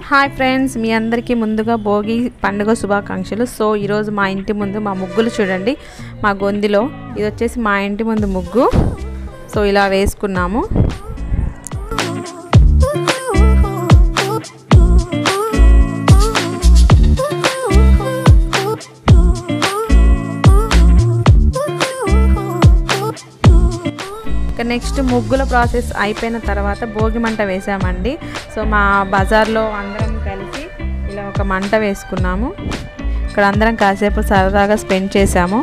hi friends మీ అందరికీ ముందుగా భోగి పండుగ శుభాకాంక్షలు సో ఈరోజు మా ఇంటి ముందు మా ముగ్గులు చూడండి మా గొందిలో ఇది వచ్చేసి మా ఇంటి ముందు ముగ్గు సో ఇలా వేసుకున్నాము ఇక నెక్స్ట్ ముగ్గుల ప్రాసెస్ అయిపోయిన తర్వాత భోగి మంట వేసామండి సో మా బజార్లో అందరం కలిసి ఇలా ఒక మంట వేసుకున్నాము ఇక్కడ అందరం కాసేపు సరదాగా స్పెండ్ చేసాము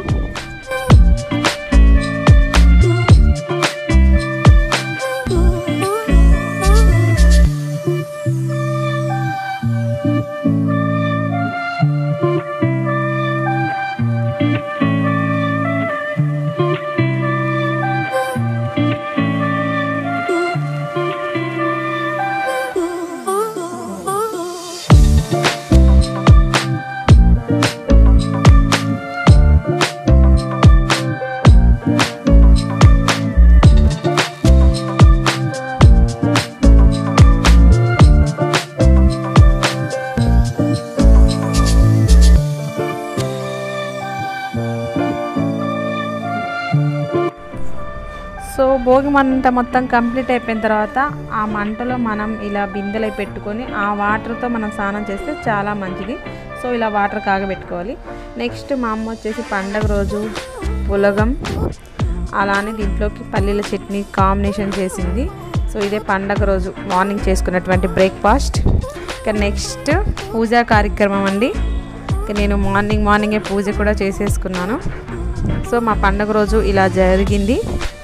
సో భోగి మంట మొత్తం కంప్లీట్ అయిపోయిన తర్వాత ఆ మంటలో మనం ఇలా బిందెలు పెట్టుకొని ఆ వాటర్తో మనం స్నానం చేస్తే చాలా మంచిది సో ఇలా వాటర్ కాగబెట్టుకోవాలి నెక్స్ట్ మా అమ్మ వచ్చేసి పండగ రోజు పులగం అలానే దీంట్లోకి పల్లీల చట్నీ కాంబినేషన్ చేసింది సో ఇదే పండగ రోజు మార్నింగ్ చేసుకున్నటువంటి బ్రేక్ఫాస్ట్ ఇక నెక్స్ట్ పూజా కార్యక్రమం అండి ఇక నేను మార్నింగ్ మార్నింగే పూజ కూడా చేసేసుకున్నాను సో మా పండగ రోజు ఇలా జరిగింది